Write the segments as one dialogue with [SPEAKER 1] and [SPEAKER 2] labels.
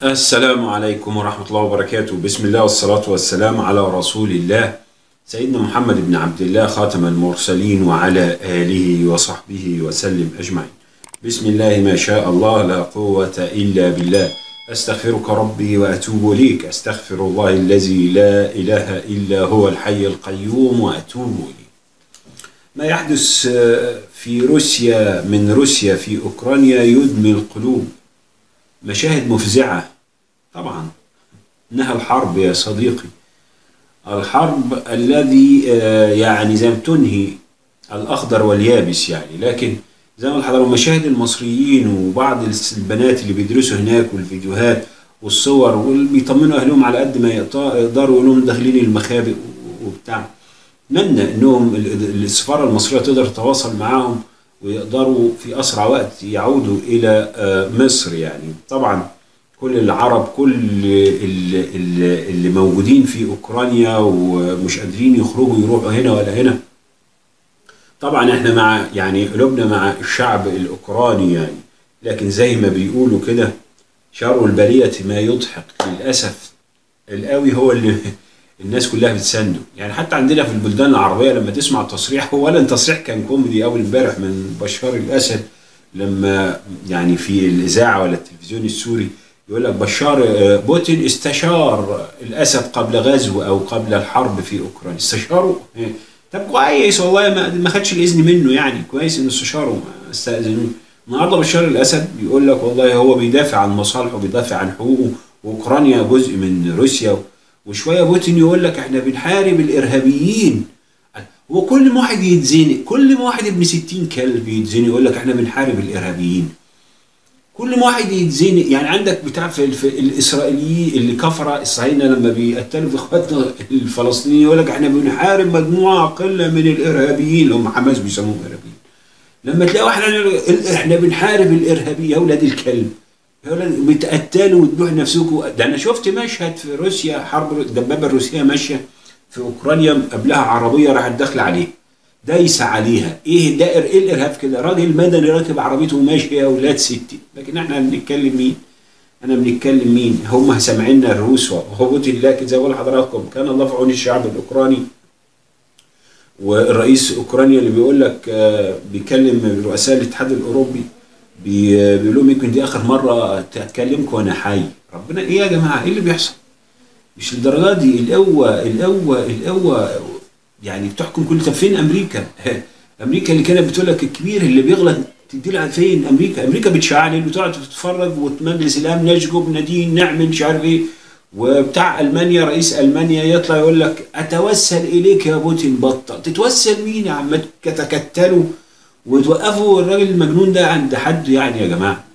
[SPEAKER 1] السلام عليكم ورحمة الله وبركاته بسم الله والصلاة والسلام على رسول الله سيدنا محمد بن عبد الله خاتم المرسلين وعلى آله وصحبه وسلم أجمعين بسم الله ما شاء الله لا قوة إلا بالله أستغفرك ربي وأتوب إليك أستغفر الله الذي لا إله إلا هو الحي القيوم وأتوب إليه ما يحدث في روسيا من روسيا في أوكرانيا يدمي القلوب مشاهد مفزعة طبعا إنها الحرب يا صديقي الحرب الذي يعني زي ما تنهي الأخضر واليابس يعني لكن زي ما حضروا مشاهد المصريين وبعض البنات اللي بيدرسوا هناك والفيديوهات والصور واللي بيطمنوا أهلهم على قد ما يقدروا إنهم داخلين المخابئ وبتاع أتمنى إنهم السفارة المصرية تقدر تتواصل معاهم ويقدروا في أسرع وقت يعودوا إلى مصر يعني طبعا كل العرب كل اللي, اللي موجودين في أوكرانيا ومش قادرين يخرجوا يروحوا هنا ولا هنا طبعا احنا مع يعني قلوبنا مع الشعب الأوكراني يعني لكن زي ما بيقولوا كده شر البرية ما يضحك للأسف القوي هو اللي الناس كلها بتسنده يعني حتى عندنا في البلدان العربية لما تسمع تصريح هو ولا تصريح كان كوميدي أول امبارح من بشار الأسد لما يعني في الإذاعة ولا التلفزيون السوري يقول لك بشار بوتين استشار الأسد قبل غزو أو قبل الحرب في أوكرانيا استشاره طب كويس والله ما ما خدش الإذن منه يعني كويس إنه استشاره ما استأذنوه النهارده بشار الأسد بيقول لك والله هو بيدافع عن مصالحه بيدافع عن حقوقه وأوكرانيا جزء من روسيا وشويه بوتين يقول لك احنا بنحارب الارهابيين وكل ما واحد يتزنق كل ما واحد ابن 60 كلب يتزنق يقول لك احنا بنحارب الارهابيين كل ما واحد يتزنق يعني عندك بتاع في, في الاسرائيليين اللي كفر الصهاينه لما بيقتلوا في اخواتنا الفلسطينيين يقول لك احنا بنحارب مجموعه قله من الارهابيين اللي هم حماس بيسموهم ارهابيين لما تلاقي واحد احنا بنحارب الارهابيين يا ولاد الكلب بتقتلوا وتبيعوا نفسكم ده انا شفت مشهد في روسيا حرب الدبابه الروسيه ماشيه في اوكرانيا قبلها عربيه راحت داخله عليه دايسه عليها ايه دائر ايه الارهاب كده راجل مدني راكب عربيته وماشي يا اولاد ستي لكن احنا بنتكلم مين؟ انا بنتكلم مين؟ هم سامعيننا الروس وهو بوتين لكن زي ما بقول لحضراتكم كان الله في عون الشعب الاوكراني والرئيس اوكرانيا اللي بيقول لك بيكلم رؤساء الاتحاد الاوروبي بيقول لهم يمكن دي اخر مره اتكلمكم وانا حي ربنا ايه يا جماعه ايه اللي بيحصل مش الدرجات دي القوه القوه القوه يعني بتحكم كل طب فين امريكا امريكا اللي كانت بتقول لك الكبير اللي بيغلط تدي لها فين امريكا امريكا بتشعل بتقعد تتفرج ومجلس الامن نشجب نادين نعمل مش عارف ايه وبتاع المانيا رئيس المانيا يطلع يقول لك اتوسل اليك يا بوتين بطل تتوسل مين يا عم تتكتلوا وتوقفوا الراجل المجنون ده عند حد يعني يا جماعه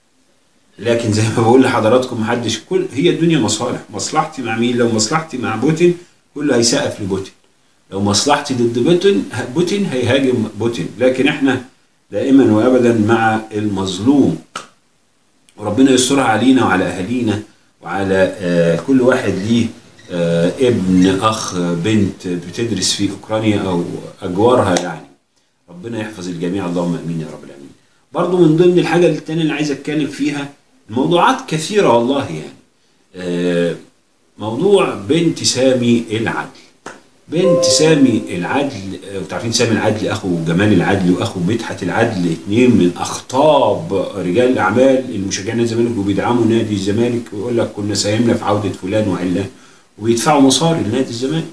[SPEAKER 1] لكن زي ما بقول لحضراتكم محدش كل هي الدنيا مصالح مصلحتي مع مين لو مصلحتي مع بوتين كله هيسقف لبوتين لو مصلحتي ضد بوتين بوتين هيهاجم بوتين لكن احنا دائما وابدا مع المظلوم وربنا يسترها علينا وعلى اهالينا وعلى آه كل واحد ليه آه ابن اخ بنت بتدرس في اوكرانيا او اجوارها يعني ربنا يحفظ الجميع اللهم امين يا رب العالمين برضو من ضمن الحاجه الثانيه اللي عايز اتكلم فيها الموضوعات كثيره والله يعني آه موضوع بنت سامي العدل بنت سامي العدل وتعرفين سامي العدل اخو جمال العدل واخو مدحت العدل اثنين من اخطاب رجال الاعمال المشجعين نادي الزمالك وبيدعموا نادي الزمالك ويقول لك كنا ساهمنا في عوده فلان وعلان وبيدفعوا مصاري لنادي الزمالك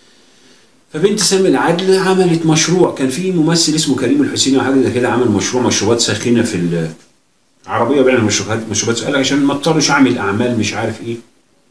[SPEAKER 1] فبنت سامي العدل عملت مشروع كان في ممثل اسمه كريم الحسيني او حاجه زي كده عمل مشروع مشروبات ساخنه في العربيه بيعمل مشروبات مشروبات ساخنه عشان ما اضطرش اعمل اعمال مش عارف ايه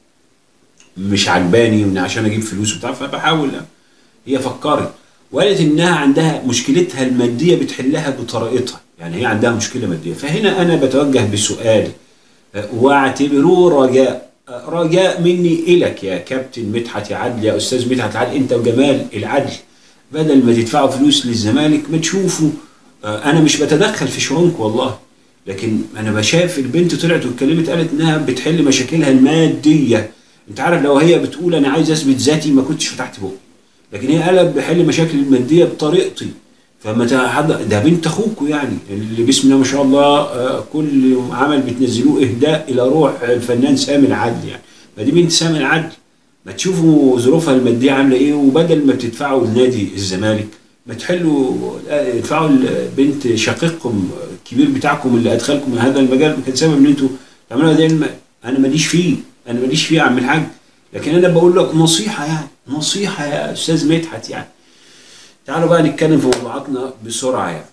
[SPEAKER 1] مش عجباني عشان اجيب فلوس وبتاع فبحاول هي فكرت وقالت انها عندها مشكلتها الماديه بتحلها بطريقتها يعني هي عندها مشكله ماديه فهنا انا بتوجه بسؤال واعتبروه رجاء رجاء مني إلك يا كابتن مدحت يا عدل يا أستاذ مدحت عدل أنت وجمال العدل بدل ما تدفعوا فلوس للزمالك ما تشوفوا أنا مش بتدخل في شؤونك والله لكن أنا بشاف البنت طلعت واتكلمت قالت إنها بتحل مشاكلها المادية أنت عارف لو هي بتقول أنا عايز أثبت ذاتي ما كنتش فتحت بقي لكن هي قالت بحل مشاكل المادية بطريقتي فما ت- حد ده بنت اخوكوا يعني اللي بسم الله ما شاء الله آه، كل عمل بتنزلوه اهداء الى روح الفنان سامي العدل يعني فدي بنت سامي العدل ما تشوفوا ظروفها الماديه عامله ايه وبدل ما بتدفعوا لنادي الزمالك ما تحلوا آه، ادفعوا لبنت شقيقكم الكبير بتاعكم اللي ادخلكم هذا المجال كان سبب ان انتوا تعملوا ده الم- انا ماليش فيه انا ماليش فيه يا عم الحاج لكن انا بقول لك نصيحه يعني نصيحه يا استاذ مدحت يعني تعالوا بقى نتكلم في موضوعاتنا بسرعه يعني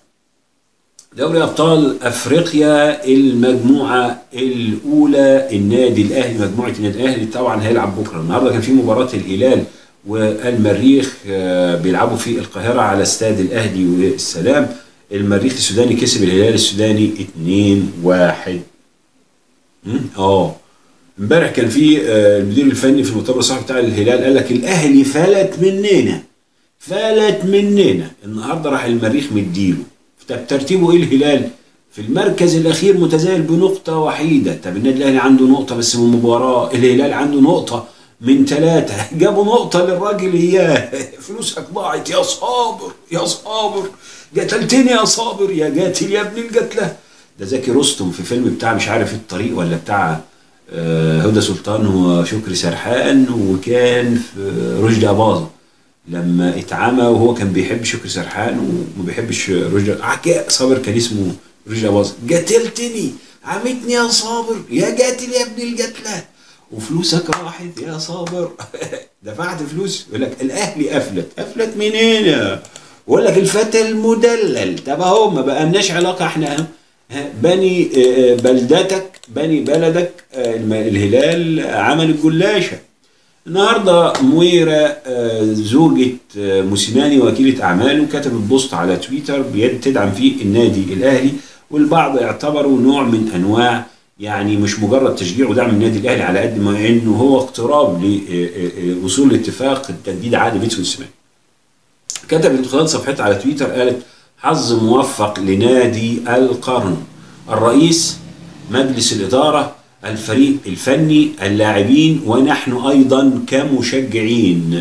[SPEAKER 1] دوري ابطال افريقيا المجموعه الاولى النادي الاهلي مجموعه النادي الاهلي طبعا هيلعب بكره النهارده كان في مباراه الهلال والمريخ آه، بيلعبوا في القاهره على استاد الاهلي والسلام المريخ السوداني كسب الهلال السوداني 2-1 مم، اه امبارح كان في آه، المدير الفني في المؤتمر الصحفي بتاع الهلال قال لك الاهلي فلت مننا فلت مننا النهارده راح المريخ مديله طب ترتيبه ايه الهلال في المركز الاخير متزايل بنقطه وحيده طب النادي الاهلي عنده نقطه بس من مباراه الهلال عنده نقطه من ثلاثة جابوا نقطة للراجل إياه فلوسك ضاعت يا صابر يا صابر قتلتني يا صابر يا قاتل يا ابن القتلة ده زكي رستم في فيلم بتاع مش عارف الطريق ولا بتاع آه، هدى سلطان وشكري سرحان وكان في رشدي أباظة لما اتعمى وهو كان بيحب شكري سرحان وما بيحبش رشدي عكاء صابر كان اسمه رشدي أباظة قتلتني عمتني يا صابر يا قاتل يا ابن القتلة وفلوسك راحت يا صابر دفعت فلوس يقول لك الاهلي افلت افلت منين يقول لك الفتى المدلل طب اهو ما بقالناش علاقه احنا ها، بني آه، بلدتك بني بلدك آه، الم- الهلال عمل الجلاشه النهارده مويرة آه، زوجة آه، موسيماني وكيلة أعماله كتبت بوست على تويتر بيد تدعم فيه النادي الأهلي والبعض اعتبروا نوع من أنواع يعني مش مجرد تشجيع ودعم النادي الأهلي على قد ما إنه هو اقتراب لوصول لاتفاق التجديد عقد بيتسو السماء. كتبت من خلال صفحتها على تويتر قالت حظ موفق لنادي القرن الرئيس مجلس الإدارة الفريق الفني اللاعبين ونحن أيضا كمشجعين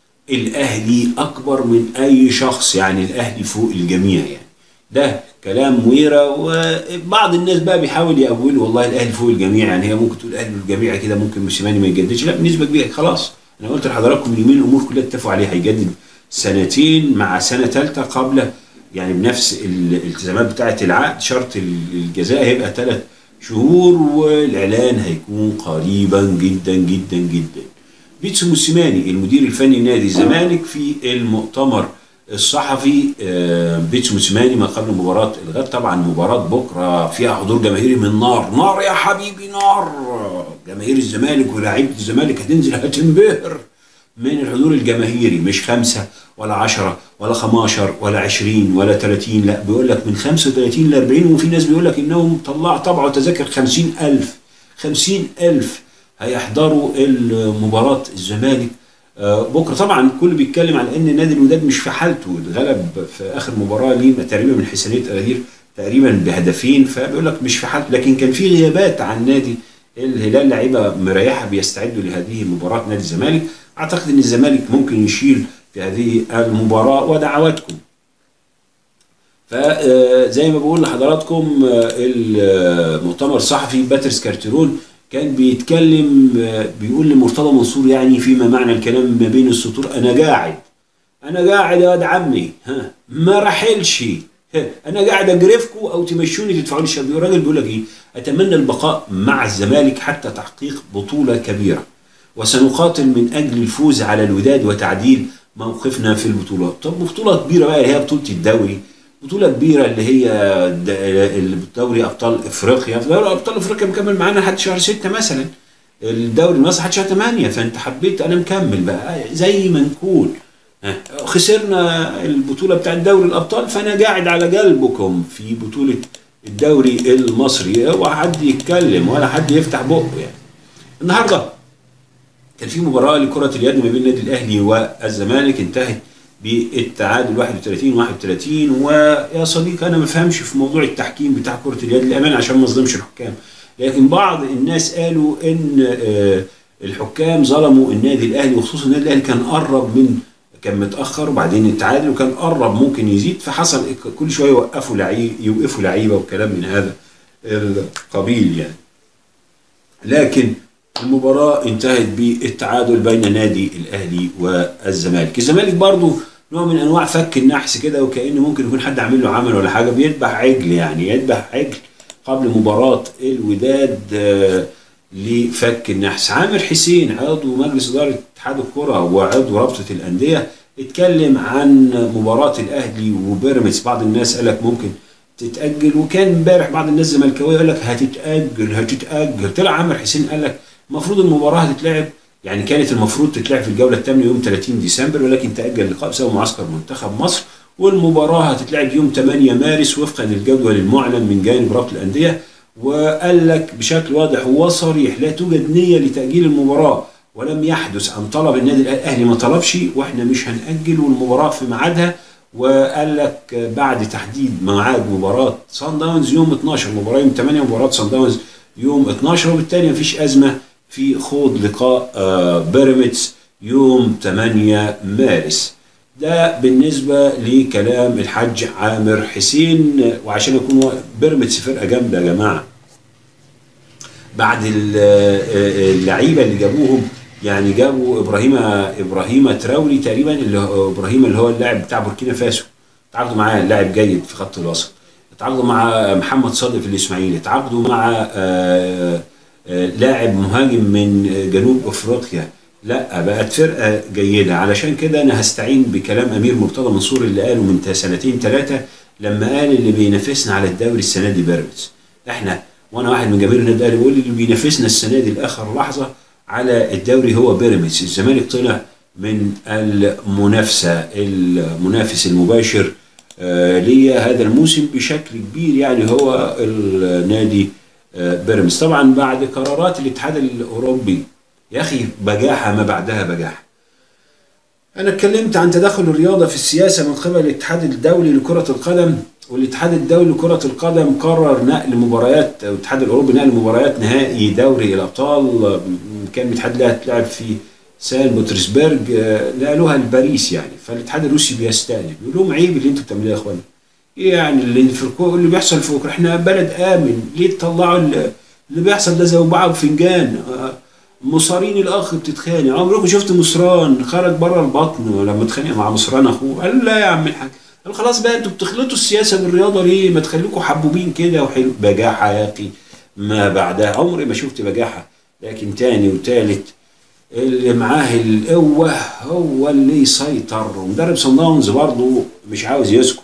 [SPEAKER 1] الأهلي أكبر من أي شخص يعني الأهلي فوق الجميع يعني ده كلام مويرة وبعض الناس بقى بيحاول يقول والله الأهلي فوق الجميع يعني هي ممكن تقول الأهلي فوق الجميع كده ممكن موسيماني ما يجددش لا بنسبة كبيرة خلاص أنا قلت لحضراتكم اليومين الأمور كلها اتفقوا عليها هيجدد سنتين مع سنة ثالثة قبل يعني بنفس الالتزامات بتاعة العقد شرط الجزاء هيبقى ثلاث شهور والإعلان هيكون قريبا جدا جدا جدا بيتسو موسيماني المدير الفني لنادي الزمالك في المؤتمر الصحفي آه، بيتسو موسيماني ما قبل مباراة الغد طبعا مباراة بكرة فيها حضور جماهيري من نار نار يا حبيبي نار جماهير الزمالك ولاعيبة الزمالك هتنزل هتنبهر من الحضور الجماهيري مش خمسة ولا عشرة ولا خماشر ولا عشرين ولا تلاتين لا بيقول لك من خمسة وتلاتين لأربعين وفي ناس بيقول لك إنهم طلعوا طبعوا تذاكر خمسين ألف خمسين ألف هيحضروا مباراة الزمالك آه، بكره طبعا الكل بيتكلم على ان نادي الوداد مش في حالته اتغلب في اخر مباراه ليه تقريبا من حسابيه اغادير تقريبا بهدفين فبيقول لك مش في حالته لكن كان في غيابات عن نادي الهلال لعيبه مريحه بيستعدوا لهذه مباراه نادي الزمالك اعتقد ان الزمالك ممكن يشيل في هذه المباراه ودعواتكم فزي ما بقول لحضراتكم آه، المؤتمر الصحفي باتريس كارتيرون كان بيتكلم آه، بيقول لمرتضى منصور يعني فيما معنى الكلام ما بين السطور انا قاعد انا قاعد يا واد عمي ها ما رحلش ها، انا قاعد اجرفكم او تمشوني تدفعوا لي الشاب الراجل بيقول لك ايه اتمنى البقاء مع الزمالك حتى تحقيق بطوله كبيره وسنقاتل من اجل الفوز على الوداد وتعديل موقفنا في البطولات طب بطوله كبيره بقى اللي هي بطوله الدوري بطولة كبيرة اللي هي د- دوري أبطال إفريقيا في دوري أبطال إفريقيا مكمل معانا لحد شهر ستة مثلا الدوري المصري لحد شهر ثمانية فأنت حبيت أنا مكمل بقى زي ما نكون ها، خسرنا البطولة بتاع دوري الأبطال فأنا قاعد على قلبكم في بطولة الدوري المصري اوعى حد يتكلم ولا حد يفتح بقه يعني النهارده كان في مباراة لكرة اليد ما بين النادي الأهلي والزمالك انتهت بالتعادل 31 31 ويا صديقي أنا ما فهمش في موضوع التحكيم بتاع كرة اليد للأمانة عشان ما أظلمش الحكام لكن بعض الناس قالوا إن آه، الحكام ظلموا النادي الأهلي وخصوصا النادي الأهلي كان قرب من كان متاخر وبعدين اتعادل وكان قرب ممكن يزيد فحصل كل شويه يوقفوا لعيب يوقفوا لعيبه وكلام من هذا القبيل يعني لكن المباراة انتهت بالتعادل بين نادي الأهلي والزمالك الزمالك برضو نوع من أنواع فك النحس كده وكأن ممكن يكون حد عامل له عمل ولا حاجة بيذبح عجل يعني يذبح عجل قبل مباراة الوداد آه، لفك النحس عامر حسين عضو مجلس إدارة اتحاد الكرة وعضو رابطة الأندية اتكلم عن مباراة الأهلي وبيراميدز بعض الناس قال لك ممكن تتأجل وكان امبارح بعض الناس الزملكاويه يقول لك هتتأجل هتتأجل طلع عامر حسين قال لك المفروض المباراة هتتلعب يعني كانت المفروض تتلعب في الجولة الثامنة يوم 30 ديسمبر ولكن تأجل اللقاء بسبب معسكر منتخب مصر والمباراة هتتلعب يوم 8 مارس وفقا للجدول المعلن من جانب رابطة الأندية وقال لك بشكل واضح وصريح لا توجد نية لتأجيل المباراة ولم يحدث أن طلب النادي الأهلي ما طلبش وإحنا مش هنأجل والمباراة في ميعادها وقال لك بعد تحديد ميعاد مباراة صن داونز يوم 12 مباراة يوم 8 مباراة صن داونز يوم 12 وبالتالي مفيش أزمة في خوض لقاء آه، بيراميدز يوم 8 مارس ده بالنسبة لكلام الحاج عامر حسين وعشان يكون بيراميدز فرقة جامدة يا جماعة بعد ال- آه، اللعيبة اللي جابوهم يعني جابوا ابراهيم ابراهيم تراوري تقريبا اللي هو ابراهيم اللي هو اللاعب بتاع بوركينا فاسو تعاقدوا معاه لاعب جيد في خط الوسط تعاقدوا مع محمد صادق في الاسماعيلي تعاقدوا مع آه، آه، لاعب مهاجم من جنوب افريقيا لا بقت فرقه جيده علشان كده انا هستعين بكلام امير مرتضى منصور اللي قاله من سنتين ثلاثه لما قال اللي بينافسنا على الدوري السنه دي بيراميدز احنا وانا واحد من جماهير النادي الاهلي بيقول لي اللي بينافسنا السنه دي لاخر لحظه على الدوري هو بيراميدز الزمالك طلع من المنافسه المنافس المباشر آه، ليا هذا الموسم بشكل كبير يعني هو النادي آه، بيراميدز طبعا بعد قرارات الاتحاد الاوروبي يا اخي بجاحه ما بعدها بجاحه أنا اتكلمت عن تدخل الرياضة في السياسة من قبل الاتحاد الدولي لكرة القدم والاتحاد الدولي لكرة القدم قرر نقل مباريات أو الاتحاد الأوروبي نقل مباريات نهائي دوري الأبطال كان الاتحاد لها تلعب في سان بطرسبرج آه، نقلوها لباريس يعني فالاتحاد الروسي بيستأنف بيقول لهم عيب اللي انتوا بتعملوه يا اخوانا ايه يعني اللي في الكو- اللي بيحصل في اوكرانيا احنا بلد امن ليه تطلعوا اللي اللي بيحصل ده زي بعض فنجان آه، مصارين الاخ بتتخانق عمركم شفت مصران خرج بره البطن لما اتخانق مع مصران اخوه قال لا يا عم الحاج قال خلاص بقى انتوا بتخلطوا السياسه بالرياضه ليه ما تخليكم حبوبين كده وحلو بجاحه يا اخي ما بعدها عمري ما شفت بجاحه لكن تاني وتالت اللي معاه القوه هو اللي يسيطر ومدرب صن داونز برضه مش عاوز يسكت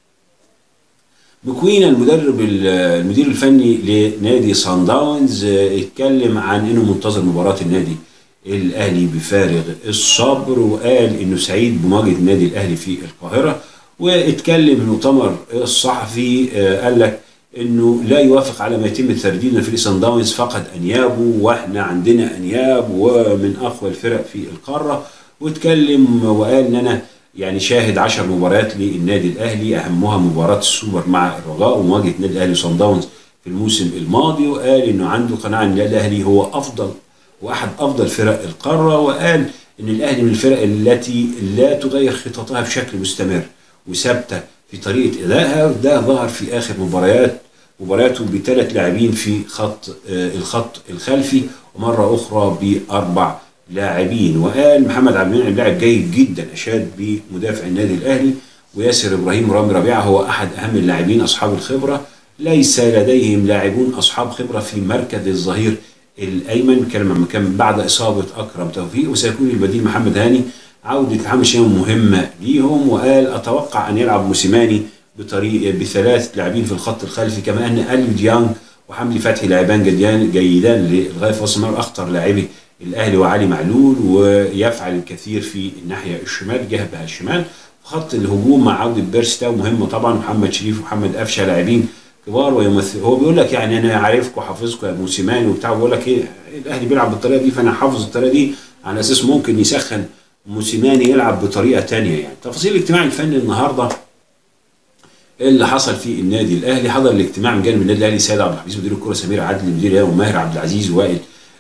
[SPEAKER 1] مكوينا المدرب ال- المدير الفني لنادي صن داونز آه، اتكلم عن انه منتظر مباراه النادي الاهلي بفارغ الصبر وقال انه سعيد بمواجهه النادي الاهلي في القاهره واتكلم في المؤتمر الصحفي آه، قال لك انه لا يوافق على ما يتم ترديده في صن داونز فقد انيابه واحنا عندنا انياب ومن اقوى الفرق في القاره واتكلم وقال ان انا يعني شاهد 10 مباريات للنادي الاهلي اهمها مباراه السوبر مع الرجاء ومواجهه النادي الاهلي وصن داونز في الموسم الماضي وقال انه عنده قناعه ان النادي الاهلي هو افضل واحد افضل فرق القاره وقال ان الاهلي من الفرق التي لا تغير خططها بشكل مستمر وثابته في طريقه ادائها وده ظهر في اخر مباريات مبارياته بثلاث لاعبين في خط آه، الخط الخلفي ومره اخرى باربع لاعبين وقال محمد عبد المنعم لاعب جيد جدا اشاد بمدافع النادي الاهلي وياسر ابراهيم ورامي ربيعه هو احد اهم اللاعبين اصحاب الخبره ليس لديهم لاعبون اصحاب خبره في مركز الظهير الايمن كلمه من كان بعد اصابه اكرم توفيق وسيكون البديل محمد هاني عوده محمد شيماء مهمه ليهم وقال اتوقع ان يلعب موسيماني بطريق بثلاث لاعبين في الخط الخلفي كما ان اليو ديانج وحمدي فتحي لاعبان جيدان جيدان للغايه في وسط الملعب اخطر لاعبي الاهلي وعلي معلول ويفعل الكثير في الناحيه الشمال جهه الشمال خط الهجوم مع عوده بيرستاو مهمه طبعا محمد شريف ومحمد قفشه لاعبين كبار ويمثل هو بيقول لك يعني انا عارفكم وحافظكم يا موسيماني وبتاع بيقول لك ايه الاهلي بيلعب بالطريقه دي فانا حافظ الطريقه دي على اساس ممكن يسخن موسيماني يلعب بطريقه تانية يعني تفاصيل الاجتماع الفني النهارده اللي حصل في النادي الاهلي حضر الاجتماع من جانب النادي الاهلي سيد عبد الحفيظ مدير الكره سمير عدلي مدير الهيئه وماهر عبد العزيز وائل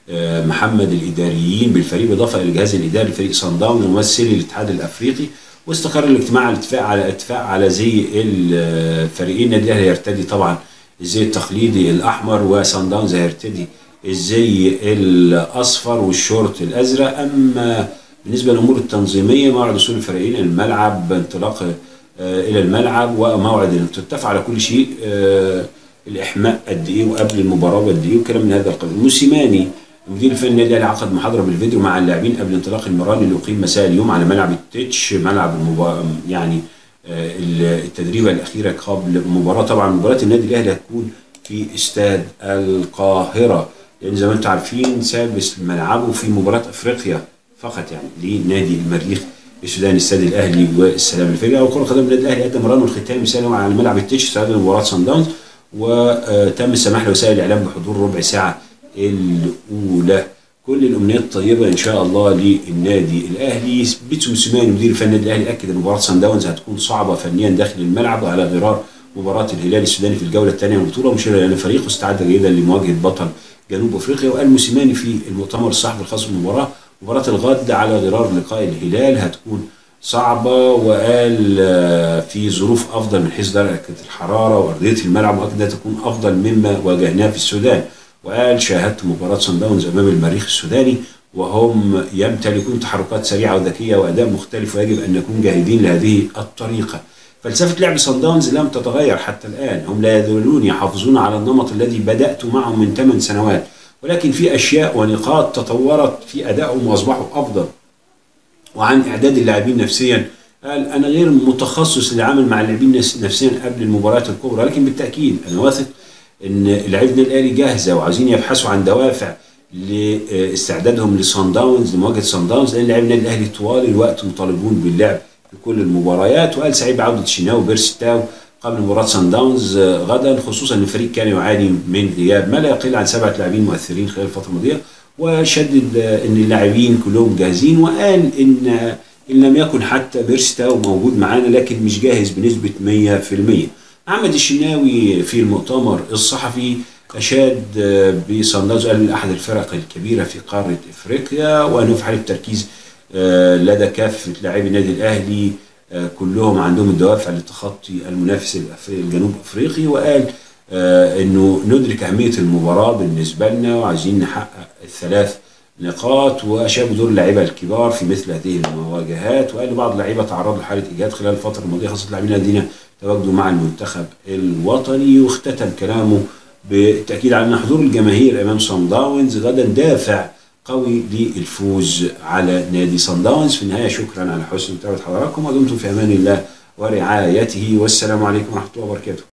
[SPEAKER 1] آه، محمد الاداريين بالفريق بالاضافه الى الجهاز الاداري لفريق صن داونز وممثلي الاتحاد الافريقي واستقر الاجتماع على الاتفاق على اتفاق على زي الفريقين النادي الاهلي هيرتدي طبعا الزي التقليدي الاحمر وصن داونز هيرتدي الزي الاصفر والشورت الازرق اما بالنسبه للامور التنظيميه موعد وصول الفريقين الملعب انطلاق آه، الى الملعب وموعد تتفق على كل شيء آه، الاحماء قد ايه وقبل المباراه قد ايه وكلام من هذا القبيل موسيماني المدير الفني النادي الاهلي عقد محاضره بالفيديو مع اللاعبين قبل انطلاق المران اللي اقيم مساء اليوم على ملعب التتش ملعب المبا... يعني آه، التدريبه الاخيره قبل المباراه طبعا مباراه النادي الاهلي هتكون في استاد القاهره لان زي ما انتم عارفين سابس ملعبه في مباراه افريقيا فقط يعني لنادي المريخ السوداني استاد الاهلي والسلام الفريق وكره قدم النادي الاهلي قدم مرانه الختامي سنه على ملعب التتش استعداد لمباراه سان داونز وتم السماح لوسائل الاعلام بحضور ربع ساعه الاولى كل الامنيات الطيبه ان شاء الله للنادي الاهلي بيتسو موسيماني مدير الفني النادي الاهلي اكد ان مباراه سان داونز هتكون صعبه فنيا داخل الملعب وعلى غرار مباراه الهلال السوداني في الجوله الثانيه من البطوله مشيرا ان فريقه استعد جيدا لمواجهه بطل جنوب افريقيا وقال موسيماني في المؤتمر الصحفي الخاص بالمباراه مباراه الغد على غرار لقاء الهلال هتكون صعبة وقال آه، في ظروف أفضل من حيث درجة الحرارة وأرضية الملعب وأكيد تكون أفضل مما واجهناه في السودان وقال شاهدت مباراة صن داونز أمام المريخ السوداني وهم يمتلكون تحركات سريعة وذكية وأداء مختلف ويجب أن نكون جاهزين لهذه الطريقة فلسفة لعب صن داونز لم تتغير حتى الآن هم لا يزالون يحافظون على النمط الذي بدأت معهم من 8 سنوات ولكن في أشياء ونقاط تطورت في أدائهم وأصبحوا أفضل وعن إعداد اللاعبين نفسيا قال أنا غير متخصص للعمل مع اللاعبين نفسيا قبل المباريات الكبرى لكن بالتأكيد أنا واثق ان لعيبه الاهلي جاهزه وعايزين يبحثوا عن دوافع لاستعدادهم لصن داونز لمواجهه صن داونز لان لاعبي النادي الاهلي طوال الوقت مطالبون باللعب في كل المباريات وقال سعيد بعوده شناوي وبيرستاو قبل مباراه صن داونز غدا خصوصا ان الفريق كان يعاني من غياب ما لا يقل عن سبعه لاعبين مؤثرين خلال الفتره الماضيه وشدد ان اللاعبين كلهم جاهزين وقال ان ان لم يكن حتى بيرستاو موجود معانا لكن مش جاهز بنسبه 100% محمد الشناوي في المؤتمر الصحفي أشاد بصندوق قال أحد الفرق الكبيرة في قارة إفريقيا وأنه في حالة تركيز آه، لدى كافة لاعبي النادي الأهلي آه، كلهم عندهم الدوافع لتخطي المنافس الجنوب أفريقي وقال آه، أنه ندرك أهمية المباراة بالنسبة لنا وعايزين نحقق الثلاث نقاط واشاد بدور اللعيبه الكبار في مثل هذه المواجهات وقال بعض اللعيبه تعرضوا لحاله اجهاد خلال الفتره الماضيه خاصه اللاعبين الذين تواجدوا مع المنتخب الوطني واختتم كلامه بالتاكيد على ان حضور الجماهير امام صن داونز غدا دافع قوي للفوز على نادي صن داونز في النهايه شكرا على حسن متابعه حضراتكم ودمتم في امان الله ورعايته والسلام عليكم ورحمه الله وبركاته